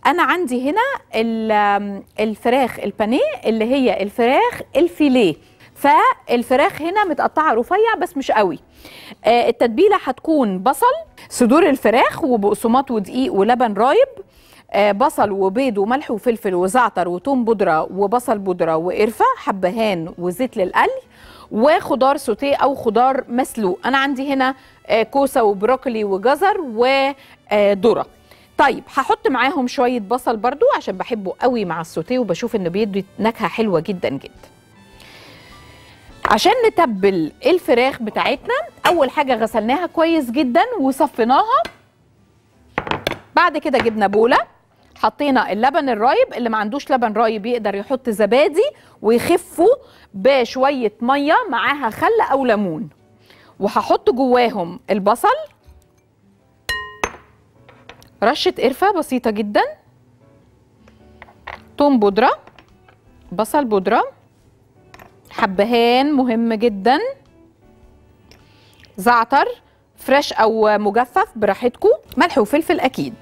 انا عندي هنا ال- الفراخ البانيه اللي هي الفراخ الفيليه فالفراخ هنا متقطعه رفيع بس مش قوي آه، التتبيله هتكون بصل صدور الفراخ وبقسماط ودقيق ولبن رايب آه، بصل وبيض وملح وفلفل وزعتر وتوم بودره وبصل بودره وقرفه حبهان وزيت للقلي وخضار سوتيه او خضار مسلوق انا عندي هنا آه، كوسه وبروكلي وجزر وذره طيب هحط معاهم شويه بصل برضو عشان بحبه قوي مع السوتيه وبشوف انه بيدي نكهه حلوه جدا جدا عشان نتبل الفراخ بتاعتنا اول حاجه غسلناها كويس جدا وصفيناها بعد كده جبنا بوله حطينا اللبن الرايب اللي ما عندوش لبن رايب يقدر يحط زبادي ويخفه بشويه ميه معاها خل او ليمون وهحط جواهم البصل رشه قرفه بسيطه جدا توم بودره بصل بودره حبهان مهم جدا زعتر فريش او مجفف براحتكم ملح وفلفل اكيد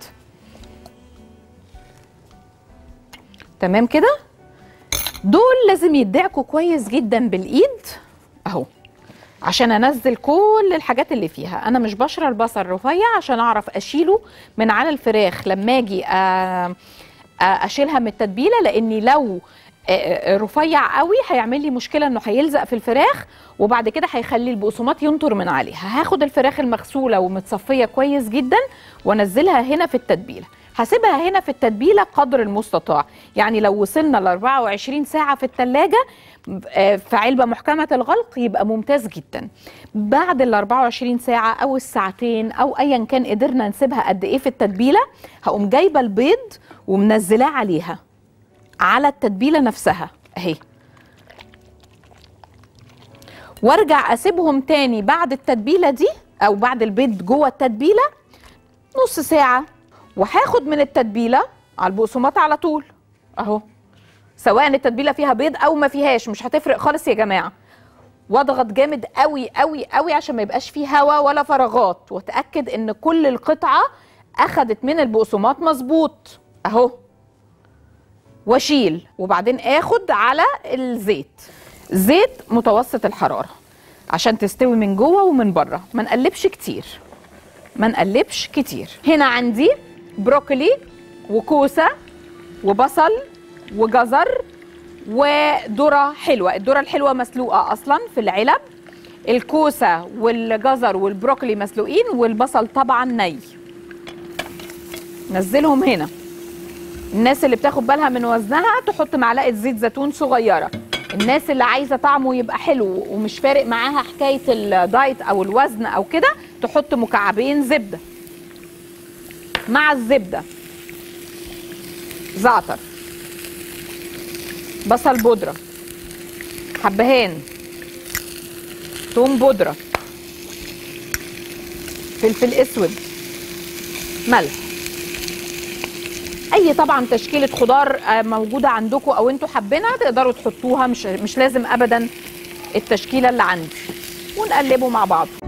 تمام كده دول لازم يدعكوا كويس جدا بالايد اهو عشان انزل كل الحاجات اللي فيها انا مش بشرى البصل رفيع عشان اعرف اشيله من على الفراخ لما اجي آه، آه، اشيلها من التتبيله لاني لو آه، آه، رفيع قوي هيعمل لي مشكله انه هيلزق في الفراخ وبعد كده هيخلي البقسماط ينطر من عليها هاخد الفراخ المغسوله ومتصفيه كويس جدا وانزلها هنا في التتبيله هسيبها هنا في التتبيله قدر المستطاع يعني لو وصلنا ل 24 ساعه في الثلاجه في علبه محكمه الغلق يبقى ممتاز جدا بعد ال 24 ساعه او الساعتين او ايا كان قدرنا نسيبها قد ايه في التتبيله هقوم جايبه البيض ومنزلاه عليها على التتبيله نفسها اهي وارجع اسيبهم تاني بعد التتبيله دي او بعد البيض جوه التتبيله نص ساعه وهاخد من التتبيله على البقسماط على طول اهو سواء التتبيله فيها بيض او ما فيهاش مش هتفرق خالص يا جماعه واضغط جامد قوي قوي قوي عشان ما يبقاش فيه هواء ولا فراغات واتاكد ان كل القطعه اخدت من البقسماط مظبوط اهو واشيل وبعدين اخد على الزيت زيت متوسط الحراره عشان تستوي من جوه ومن بره ما نقلبش كتير ما نقلبش كتير هنا عندي بروكلي وكوسه وبصل وجزر وذره حلوه الذره الحلوه مسلوقه اصلا في العلب الكوسه والجزر والبروكلي مسلوقين والبصل طبعا ني نزلهم هنا الناس اللي بتاخد بالها من وزنها تحط معلقه زيت زيتون صغيره الناس اللي عايزه طعمه يبقى حلو ومش فارق معاها حكايه الدايت او الوزن او كده تحط مكعبين زبده مع الزبده زعتر بصل بودره حبهان توم بودره فلفل اسود ملح اي طبعا تشكيله خضار آه، موجوده عندكم او انتوا حابينها تقدروا تحطوها مش مش لازم ابدا التشكيله اللي عندي ونقلبه مع بعضه